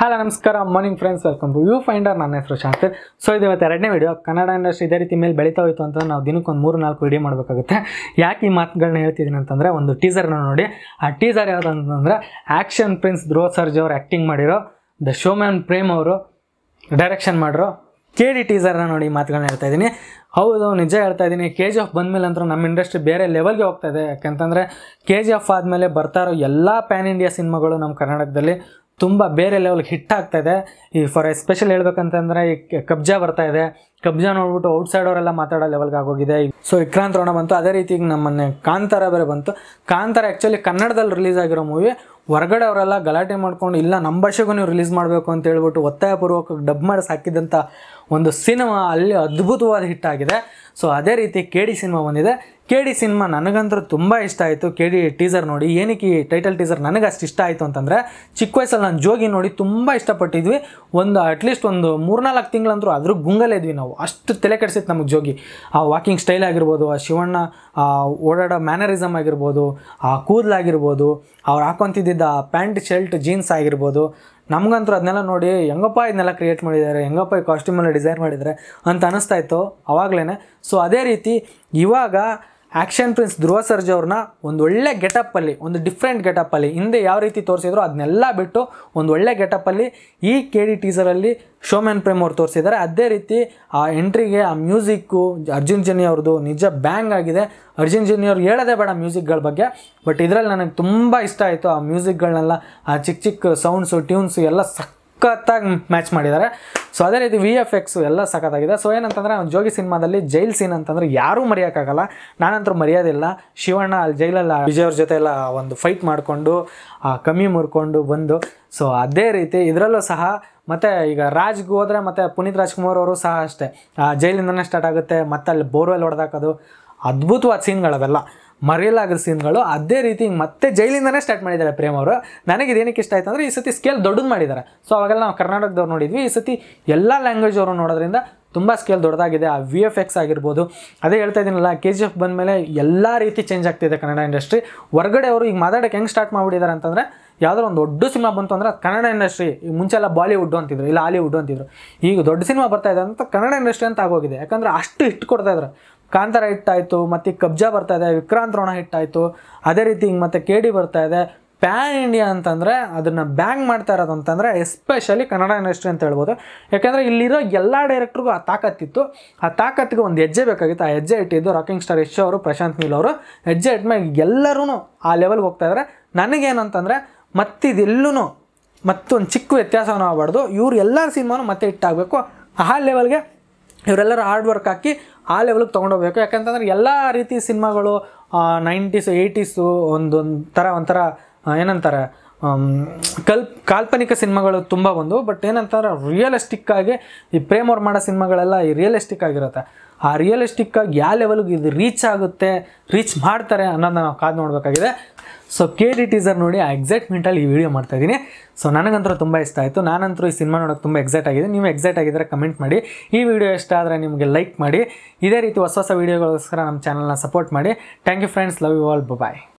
hello ನಮಸ್ಕಾರ morning friends welcome to U finder ನನ್ನ ಹೆಸರು ಶಾಂತರ್ ಸೊ ಇದು ಇವತ್ತು ಎರಡನೇ ವಿಡಿಯೋ ಕನ್ನಡ ಇಂಡಸ್ಟ್ರಿ ಇದೇ ರೀತಿ ಮೇಲೆ ಬೆಳೀತಾ ಹೋಯ್ತು ಅಂತ ನಾವು ದಿನಕ್ಕೊಂದು ಮೂರು ನಾಲ್ಕು ವಿಡಿಯೋ ಮಾಡಬೇಕಾಗುತ್ತೆ ಯಾಕೆ ಈ ಮಾತುಗಳನ್ನ ಹೇಳ್ತಿದ್ದೀನಿ ಅಂತಂದರೆ ಒಂದು ಟೀಸರ್ನ ನೋಡಿ ಆ ಟೀಸರ್ ಯಾವುದು ಅಂತಂದರೆ ಆ್ಯಕ್ಷನ್ ಪ್ರಿನ್ಸ್ ಧ್ರುವ ಸರ್ಜ್ ಅವರು ಆ್ಯಕ್ಟಿಂಗ್ ಮಾಡಿರೋ ದ ಶೋಮ್ಯಾನ್ ಪ್ರೇಮ್ ಅವರು ಡೈರೆಕ್ಷನ್ ಮಾಡಿರೋ ಕೆ ಡಿ ಟೀಸರ್ನ ನೋಡಿ ಈ ಮಾತುಗಳನ್ನ ಹೇಳ್ತಾ ಇದ್ದೀನಿ ಹೌದು ನಿಜ ಹೇಳ್ತಾ ಇದ್ದೀನಿ ಕೆ ಜಿ ಎಫ್ ಬಂದಮೇಲೆ ಅಂತೂ ನಮ್ಮ ಇಂಡಸ್ಟ್ರಿ ಬೇರೆ ಲೆವೆಲ್ಗೆ ಹೋಗ್ತಾ ಇದೆ ಯಾಕಂತಂದರೆ ಕೆ ಜಿ ಎಫ್ ಆದಮೇಲೆ ಬರ್ತಾ ಇರೋ ಎಲ್ಲ ಪ್ಯಾನ್ ಇಂಡಿಯಾ ಸಿನಿಮಾಗಳು ನಮ್ಮ ಕರ್ನಾಟಕದಲ್ಲಿ ತುಂಬ ಬೇರೆ ಲೆವೆಲ್ಗೆ ಹಿಟ್ ಆಗ್ತಾ ಇದೆ ಈ ಫಾರ್ ಎಸ್ಪೆಷಲ್ ಹೇಳ್ಬೇಕಂತಂದರೆ ಈ ಕ- ಕಬ್ಜಾ ಬರ್ತಾ ಇದೆ ಕಬ್ಜಾ ನೋಡ್ಬಿಟ್ಟು ಔಟ್ಸೈಡ್ ಅವರೆಲ್ಲ ಮಾತಾಡೋ ಲೆವೆಲ್ಗೆ ಆಗೋಗಿದೆ ಸೊ ವಿಕ್ರಾಂತ್ ರೋಣ ಬಂತು ಅದೇ ರೀತಿ ಈಗ ನಮ್ಮನ್ನೆ ಕಾಂತಾರ ಬೇರೆ ಬಂತು ಕಾಂತಾರ ಆ್ಯಕ್ಚುಲಿ ಕನ್ನಡದಲ್ಲಿ ರಿಲೀಸ್ ಆಗಿರೋ ಮೂವಿ ಹೊರಗಡೆ ಅವರೆಲ್ಲ ಗಲಾಟೆ ಮಾಡ್ಕೊಂಡು ಇಲ್ಲ ನಮ್ಮ ಭಾಷೆಗೂ ನೀವು ರಿಲೀಸ್ ಮಾಡಬೇಕು ಅಂತ ಹೇಳ್ಬಿಟ್ಟು ಒತ್ತಾಯಪೂರ್ವಕ ಡಬ್ ಮಾಡಿ ಸಾಕಿದಂಥ ಒಂದು ಸಿನಿಮಾ ಅಲ್ಲಿ ಅದ್ಭುತವಾದ ಹಿಟ್ ಆಗಿದೆ ಸೊ ಅದೇ ರೀತಿ ಕೆ ಡಿ ಸಿನಿಮಾ ಬಂದಿದೆ ಕೆ ಡಿ ಸಿನಿಮಾ ನನಗಂತೂ ತುಂಬ ಇಷ್ಟ ಆಯಿತು ಕೆ ಡಿ ಟೀಸರ್ ನೋಡಿ ಏನಕ್ಕೆ ಈ ಟೈಟಲ್ ಟೀಸರ್ ನನಗೆ ಅಷ್ಟು ಇಷ್ಟ ಆಯಿತು ಅಂತಂದರೆ ಚಿಕ್ಕ ವಯಸ್ಸಲ್ಲಿ ನಾನು ಜೋಗಿ ನೋಡಿ ತುಂಬ ಇಷ್ಟಪಟ್ಟಿದ್ವಿ ಒಂದು ಅಟ್ಲೀಸ್ಟ್ ಒಂದು ಮೂರ್ನಾಲ್ಕು ತಿಂಗಳಂತರೂ ಅದ್ರ ಗುಂಗಲೇ ಇದ್ವಿ ನಾವು ಅಷ್ಟು ತಲೆ ಕೆಡಿಸಿತ್ತು ನಮಗೆ ಜೋಗಿ ಆ ವಾಕಿಂಗ್ ಸ್ಟೈಲ್ ಆಗಿರ್ಬೋದು ಆ ಶಿವಣ್ಣ ಆ ಓಡಾಡೋ ಮ್ಯಾನರಿಸಮ್ ಆಗಿರ್ಬೋದು ಆ ಕೂದಲಾಗಿರ್ಬೋದು ಅವ್ರು ಹಾಕೊತಿದ್ದ ಪ್ಯಾಂಟ್ ಶರ್ಟ್ ಜೀನ್ಸ್ ಆಗಿರ್ಬೋದು ನಮಗಂತೂ ಅದನ್ನೆಲ್ಲ ನೋಡಿ ಹೆಂಗಪ್ಪ ಇದನ್ನೆಲ್ಲ ಕ್ರಿಯೇಟ್ ಮಾಡಿದ್ದಾರೆ ಹೆಂಗಪ್ಪ ಈ ಕಾಸ್ಟ್ಯೂಮೆಲ್ಲ ಡಿಸೈನ್ ಮಾಡಿದ್ದಾರೆ ಅಂತ ಅನ್ನಿಸ್ತಾ ಇತ್ತು ಅವಾಗಲೇ ಸೊ ಅದೇ ರೀತಿ ಇವಾಗ ಆ್ಯಕ್ಷನ್ ಪ್ರಿನ್ಸ್ ಧ್ರುವ ಸರ್ಜ್ ಅವ್ರನ್ನ ಒಂದು ಒಳ್ಳೆ ಗೆಟಪ್ಪಲ್ಲಿ ಒಂದು ಡಿಫ್ರೆಂಟ್ ಗೆಟಪ್ಪಲ್ಲಿ ಹಿಂದೆ ಯಾವ ರೀತಿ ತೋರಿಸಿದ್ರು ಅದನ್ನೆಲ್ಲ ಬಿಟ್ಟು ಒಂದು ಒಳ್ಳೆ ಗೆಟಪ್ಪಲ್ಲಿ ಈ ಕೆ ಡಿ ಟೀಸರಲ್ಲಿ ಶೋಮ್ಯಾನ್ ಪ್ರೇಮ್ ಅವ್ರು ತೋರಿಸಿದ್ದಾರೆ ಅದೇ ರೀತಿ ಆ ಎಂಟ್ರಿಗೆ ಆ ಮ್ಯೂಸಿಕ್ಕು ಅರ್ಜುನ್ ಜನಿ ಅವ್ರದ್ದು ನಿಜ ಬ್ಯಾಂಗ್ ಆಗಿದೆ ಅರ್ಜುನ್ ಜನಿ ಅವ್ರು ಹೇಳೋದೇ ಬೇಡ ಮ್ಯೂಸಿಕ್ಗಳ ಬಗ್ಗೆ ಬಟ್ ಇದರಲ್ಲಿ ನನಗೆ ತುಂಬ ಇಷ್ಟ ಆಯಿತು ಆ ಮ್ಯೂಸಿಕ್ಗಳನ್ನೆಲ್ಲ ಆ ಚಿಕ್ಕ ಚಿಕ್ಕ ಸೌಂಡ್ಸು ಟ್ಯೂನ್ಸು ಎಲ್ಲ ಸಖತ್ತಾಗಿ ಮ್ಯಾಚ್ ಮಾಡಿದ್ದಾರೆ ಸೊ ಅದೇ ರೀತಿ ವಿ ಎಫ್ ಎಕ್ಸು ಎಲ್ಲ ಸಖತ್ತಾಗಿದೆ ಸೊ ಏನಂತಂದರೆ ಜೋಗಿ ಸಿನಿಮಾದಲ್ಲಿ ಜೈಲ್ ಸೀನ್ ಅಂತಂದರೆ ಯಾರೂ ಮರೆಯೋಕ್ಕಾಗಲ್ಲ ನಾನಂತರೂ ಮರೆಯೋದಿಲ್ಲ ಶಿವಣ್ಣ ಅಲ್ಲಿ ಜೈಲಲ್ಲಿ ವಿಜಯ್ ಅವ್ರ ಜೊತೆ ಎಲ್ಲ ಒಂದು ಫೈಟ್ ಮಾಡಿಕೊಂಡು ಕಮ್ಮಿ ಮುರ್ಕೊಂಡು ಬಂದು ಸೊ ಅದೇ ರೀತಿ ಇದರಲ್ಲೂ ಸಹ ಮತ್ತು ಈಗ ರಾಜ್ಗೆ ಹೋದರೆ ಮತ್ತು ಪುನೀತ್ ರಾಜ್ಕುಮಾರ್ ಅವರು ಸಹ ಅಷ್ಟೇ ಆ ಜೈಲಿಂದನೇ ಸ್ಟಾರ್ಟ್ ಆಗುತ್ತೆ ಮತ್ತೆ ಅಲ್ಲಿ ಬೋರ್ವೆಲ್ ಹೊಡೆದಾಕೋದು ಅದ್ಭುತವಾದ ಸೀನ್ಗಳವೆಲ್ಲ ಮರೆಯಲಾಗದ ಸೀನ್ಗಳು ಅದೇ ರೀತಿ ಮತ್ತೆ ಜೈಲಿಂದನೇ ಸ್ಟಾರ್ಟ್ ಮಾಡಿದ್ದಾರೆ ಪ್ರೇಮ್ ಅವರು ನನಗೆ ಇದೇನಕ್ಕೆ ಇಷ್ಟ ಆಯ್ತು ಅಂದರೆ ಈ ಸತಿ ಸ್ಕೇಲ್ ದೊಡ್ಡದು ಮಾಡಿದ್ದಾರೆ ಸೊ ಅವಾಗೆಲ್ಲ ನಾವು ಕರ್ನಾಟಕದವ್ರು ನೋಡಿದ್ವಿ ಈ ಸತಿ ಎಲ್ಲ ಲ್ಯಾಂಗ್ವೇಜ್ ಅವರು ನೋಡೋದ್ರಿಂದ ತುಂಬ ಸ್ಕೇಲ್ ದೊಡ್ಡದಾಗಿದೆ ಆ ವಿ ಎಫ್ ಎಕ್ಸ್ ಆಗಿರ್ಬೋದು ಅದೇ ಹೇಳ್ತಾ ಇದ್ದೀನಲ್ಲ ಕೆ ಜಿ ಎಫ್ ಬಂದಮೇಲೆ ಎಲ್ಲ ರೀತಿ ಚೇಂಜ್ ಆಗ್ತಿದೆ ಕನ್ನಡ ಇಂಡಸ್ಟ್ರಿ ಹೊರಗಡೆ ಅವರು ಈಗ ಮಾತಾಡೋಕ್ಕೆ ಹೆಂಗೆ ಸ್ಟಾರ್ಟ್ ಮಾಡಿಬಿಟ್ಟಿದ್ದಾರೆ ಅಂತಂದರೆ ಯಾವುದೋ ಒಂದು ದೊಡ್ಡ ಸಿನಿಮಾ ಬಂತು ಅಂದರೆ ಕನ್ನಡ ಇಂಡಸ್ಟ್ರಿ ಈಗ ಮುಂಚೆ ಎಲ್ಲ ಬಾಲಿವುಡ್ ಅಂತಿದ್ರು ಇಲ್ಲ ಹಾಲಿವುಡ್ ಅಂತಿದ್ರು ಈಗ ದೊಡ್ಡ ಸಿನಿಮಾ ಬರ್ತಾ ಇದೆ ಅಂತ ಕನ್ನಡ ಇಂಡಸ್ಟ್ರಿ ಅಂತ ಆಗೋಗಿದೆ ಯಾಕಂದರೆ ಅಷ್ಟು ಹಿಟ್ ಕೊಡ್ತಾ ಇದ್ದಾರೆ ಕಾಂತಾರ ಹಿಟ್ ಆಯಿತು ಮತ್ತು ಕಬ್ಜಾ ಬರ್ತಾ ಇದೆ ವಿಕ್ರಾಂತ್ ರೋಣ ಹಿಟ್ ಆಯಿತು ಅದೇ ರೀತಿ ಈಗ ಮತ್ತೆ ಕೆ ಡಿ ಬರ್ತಾ ಇದೆ ಪ್ಯಾನ್ ಇಂಡಿಯಾ ಅಂತಂದರೆ ಅದನ್ನು ಬ್ಯಾಂಗ್ ಮಾಡ್ತಾ ಇರೋದು ಅಂತಂದರೆ ಎಸ್ಪೆಷಲಿ ಕನ್ನಡ ಇಂಡಸ್ಟ್ರಿ ಅಂತ ಹೇಳ್ಬೋದು ಯಾಕಂದರೆ ಇಲ್ಲಿರೋ ಎಲ್ಲ ಡೈರೆಕ್ಟ್ರಿಗೂ ಆ ತಾಕತ್ತಿತ್ತು ಆ ತಾಕತ್ತಿಗೆ ಒಂದು ಹೆಜ್ಜೆ ಬೇಕಾಗಿತ್ತು ಆ ಹೆಜ್ಜೆ ಇಟ್ಟಿದ್ದು ರಾಕಿಂಗ್ ಸ್ಟಾರ್ ಯಶ್ ಅವರು ಪ್ರಶಾಂತ್ ನೀಲ್ ಅವರು ಹೆಜ್ಜೆ ಇಟ್ಮೇಲೆ ಎಲ್ಲರೂ ಆ ಲೆವೆಲ್ಗೆ ಹೋಗ್ತಾ ಇದ್ದಾರೆ ನನಗೇನಂತಂದರೆ ಮತ್ತಿದೆಲ್ಲೂ ಮತ್ತೊಂದು ಚಿಕ್ಕ ವ್ಯತ್ಯಾಸವನ್ನು ಆಗಬಾರ್ದು ಇವ್ರು ಎಲ್ಲ ಸಿನಿಮಾನು ಮತ್ತೆ ಹಿಟ್ಟಾಗಬೇಕು ಆ ಲೆವೆಲ್ಗೆ ಇವರೆಲ್ಲರೂ ಹಾರ್ಡ್ ವರ್ಕ್ ಹಾಕಿ ಆ ಲೆವೆಲ್ಗೆ ತೊಗೊಂಡೋಗ್ಬೇಕು ಯಾಕಂತಂದ್ರೆ ಎಲ್ಲ ರೀತಿ ಸಿನಿಮಾಗಳು ನೈಂಟೀಸು ಏಯ್ಟೀಸು ಒಂದೊಂದು ಥರ ಒಂಥರ ಆ, ಏನಂತಾರೆ ಆಮ್, ಕಲ್ಪ್ ಕಾಲ್ಪನಿಕ ಸಿನಿಮಾಗಳು ತುಂಬ ಬಂದು ಬಟ್ ಏನಂತಾರೆ ರಿಯಲಿಸ್ಟಿಕ್ ಆಗಿ ಈ ಪ್ರೇಮ್ ಅವ್ರು ಮಾಡೋ ಸಿನಿಮಾಗಳೆಲ್ಲ ಈ ರಿಯಲಿಸ್ಟಿಕ್ ಆಗಿರುತ್ತೆ ಆ ರಿಯಲಿಸ್ಟಿಕ್ ಆಗಿ ಯಾವ ಲೆವೆಲ್ಗೆ ಇದು ರೀಚ್ ಆಗುತ್ತೆ ರೀಚ್ ಮಾಡ್ತಾರೆ ಅನ್ನೋದನ್ನ ನಾವು ಕಾದು ನೋಡಬೇಕಾಗಿದೆ ಸೊ ಕೆ ಡಿ ಟೀಸರ್ ನೋಡಿ ಆ ಎಕ್ಸೈಟ್ಮೆಂಟಲ್ಲಿ ಈ ವಿಡಿಯೋ ಮಾಡ್ತಾ ಇದ್ದೀನಿ ಸೊ ನನಗಂತೂ ತುಂಬ ಇಷ್ಟ ಆಯಿತು ನಾನಂತರೂ ಈ ಸಿನಿಮಾ ನೋಡೋಕೆ ತುಂಬ ಎಕ್ಸೈಟ್ ಆಗಿದೆ ನೀವು ಎಕ್ಸೈಟ್ ಆಗಿದ್ದರೆ ಕಮೆಂಟ್ ಮಾಡಿ ಈ ವಿಡಿಯೋ ಇಷ್ಟ ಆದರೆ ನಿಮಗೆ ಲೈಕ್ ಮಾಡಿ ಇದೇ ರೀತಿ ಹೊಸ ಹೊಸ ವೀಡಿಯೋಗೋಸ್ಕರ ನಮ್ಮ ಚಾನಲ್ನ ಸಪೋರ್ಟ್ ಮಾಡಿ thank you friends love you all bye